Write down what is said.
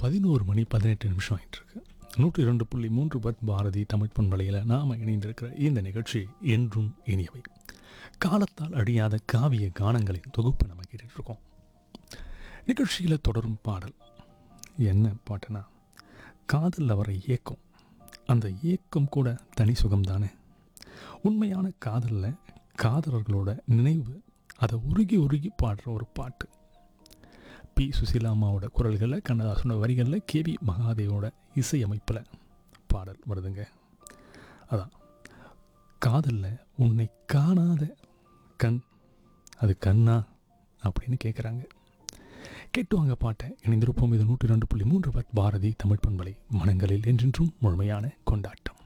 பதினோரு மணி பதினெட்டு நிமிஷம் ஆயிட்டிருக்கு நூற்றி இரண்டு புள்ளி மூன்று பத் பாரதி தமிழ் பண்பலையில் நாம் இணைந்திருக்கிற இந்த நிகழ்ச்சி என்றும் இனியவை காலத்தால் அழியாத காவிய கானங்களின் தொகுப்பை நம்ம கேட்டுட்டு இருக்கோம் நிகழ்ச்சியில் தொடரும் பாடல் என்ன பாட்டுனா காதலில் வர ஏக்கம் அந்த ஏக்கம் கூட தனி சுகம் தானே உண்மையான காதலில் காதலர்களோட நினைவு அதை உருகி உருகி பாடுற ஒரு பாட்டு பி சுசீலா அம்மாவோட குரல்களில் கண்ணதாசனோட வரிகளில் கேவி மகாதேவோட இசையமைப்பில் பாடல் வருதுங்க அதான் காதலில் உன்னை காணாத கண் அது கண்ணா அப்படின்னு கேட்குறாங்க கேட்டு வாங்க பாட்டை இணைந்திருப்போம் இது நூற்றி ரெண்டு புள்ளி மூன்று பத் பாரதி தமிழ் பண்பலை மனங்களில் என்றென்றும் முழுமையான கொண்டாட்டம்